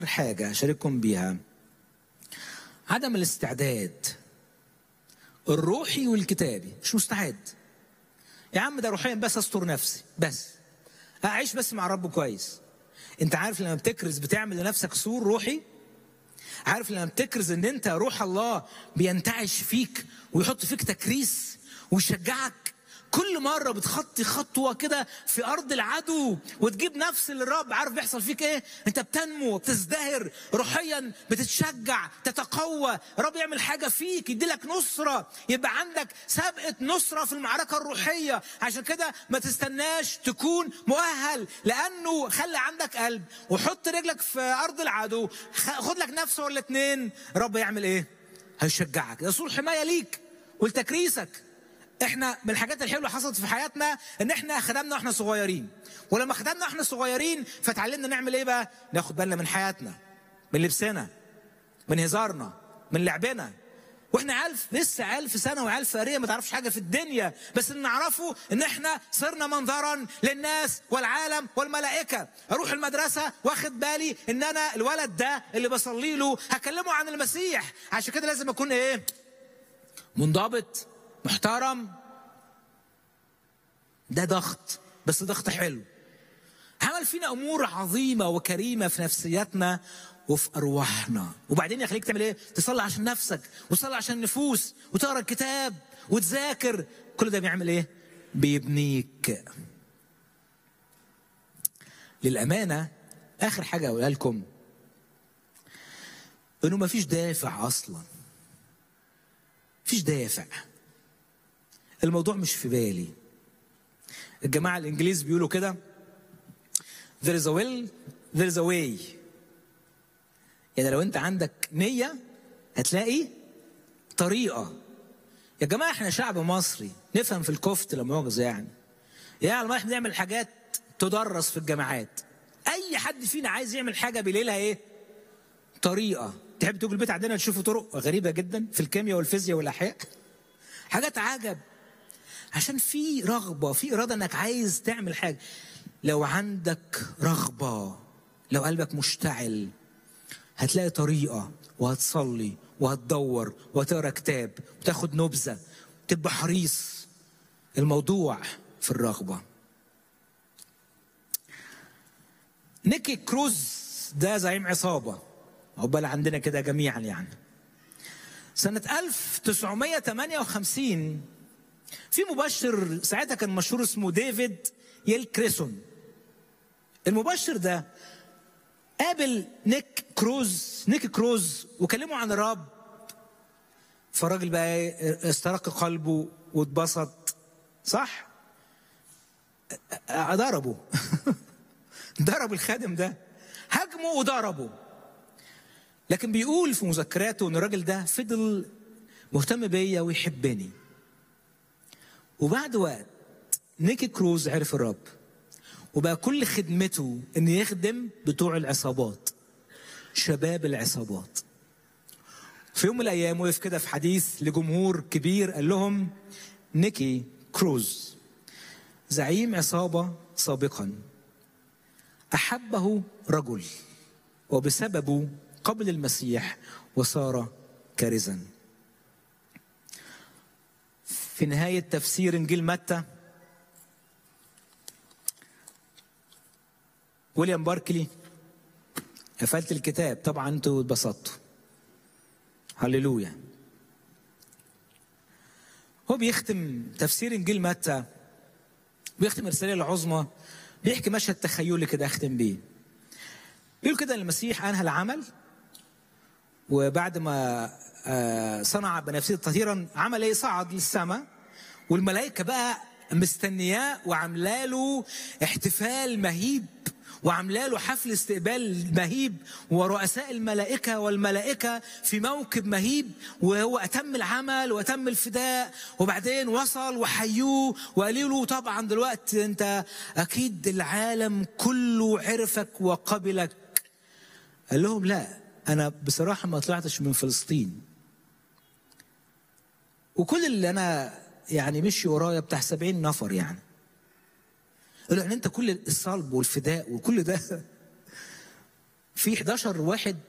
حاجة أشارككم بيها عدم الاستعداد الروحي والكتابي مش مستعد يا عم ده روحيا بس استر نفسي بس اعيش بس مع رب كويس انت عارف لما بتكرز بتعمل لنفسك سور روحي عارف لما بتكرز ان انت روح الله بينتعش فيك ويحط فيك تكريس ويشجعك كل مرة بتخطي خطوة كده في أرض العدو وتجيب نفس للرب عارف بيحصل فيك إيه؟ أنت بتنمو بتزدهر روحيا بتتشجع تتقوى الرب يعمل حاجة فيك يديلك نصرة يبقى عندك سابقة نصرة في المعركة الروحية عشان كده ما تستناش تكون مؤهل لأنه خلي عندك قلب وحط رجلك في أرض العدو خد لك نفسه ولا اتنين الرب يعمل إيه؟ هيشجعك ده سور حماية ليك ولتكريسك احنا من الحاجات الحلوه حصلت في حياتنا ان احنا خدمنا واحنا صغيرين ولما خدمنا واحنا صغيرين فتعلمنا نعمل ايه بقى ناخد بالنا من حياتنا من لبسنا من هزارنا من لعبنا واحنا عيال لسه عيال في ثانوي عيال فقريه ما تعرفش حاجه في الدنيا بس اللي نعرفه ان احنا صرنا منظرا للناس والعالم والملائكه اروح المدرسه واخد بالي ان انا الولد ده اللي بصلي له هكلمه عن المسيح عشان كده لازم اكون ايه منضبط محترم ده ضغط بس ضغط حلو عمل فينا امور عظيمه وكريمه في نفسياتنا وفي ارواحنا وبعدين يخليك تعمل ايه تصلي عشان نفسك وتصلي عشان النفوس وتقرا الكتاب وتذاكر كل ده بيعمل ايه بيبنيك للامانه اخر حاجه اقولها لكم انه مفيش دافع اصلا مفيش دافع الموضوع مش في بالي الجماعة الإنجليز بيقولوا كده there is a will there is a way يعني لو أنت عندك نية هتلاقي طريقة يا جماعة احنا شعب مصري نفهم في الكفت لا مؤاخذة يعني يعني ما احنا بنعمل حاجات تدرس في الجامعات أي حد فينا عايز يعمل حاجة بليلها إيه؟ طريقة تحب تيجوا البيت عندنا تشوفوا طرق غريبة جدا في الكيمياء والفيزياء والأحياء حاجات عجب عشان في رغبه في اراده انك عايز تعمل حاجه لو عندك رغبه لو قلبك مشتعل هتلاقي طريقه وهتصلي وهتدور وهتقرا كتاب وتاخد نبذه تبقى حريص الموضوع في الرغبه نيكي كروز ده زعيم عصابه عقبال عندنا كده جميعا يعني سنة 1958 في مبشر ساعتها كان مشهور اسمه ديفيد يل كريسون المبشر ده قابل نيك كروز نيك كروز وكلمه عن الرب فالراجل بقى استرق قلبه واتبسط صح ضربه ضرب الخادم ده هاجمه وضربه لكن بيقول في مذكراته ان الراجل ده فضل مهتم بيا ويحبني وبعد وقت نيكي كروز عرف الرب وبقى كل خدمته ان يخدم بتوع العصابات شباب العصابات في يوم من الايام وقف كده في حديث لجمهور كبير قال لهم نيكي كروز زعيم عصابه سابقا احبه رجل وبسببه قبل المسيح وصار كارزا في نهاية تفسير إنجيل متى ويليام باركلي قفلت الكتاب طبعا انتوا اتبسطتوا هللويا هو بيختم تفسير انجيل متى بيختم الرساله العظمى بيحكي مشهد تخيلي كده اختم بيه بيقول كده المسيح انهى العمل وبعد ما صنع بنفسه تطهيرا عمل ايه صعد للسماء والملائكه بقى مستنياه وعامله له احتفال مهيب وعامله له حفل استقبال مهيب ورؤساء الملائكه والملائكه في موكب مهيب وهو اتم العمل واتم الفداء وبعدين وصل وحيوه وقالوا له طبعا دلوقتي انت اكيد العالم كله عرفك وقبلك قال لهم لا انا بصراحه ما طلعتش من فلسطين وكل اللي انا يعني مشي ورايا بتاع سبعين نفر يعني قالوا يعني انت كل الصلب والفداء وكل ده في 11 واحد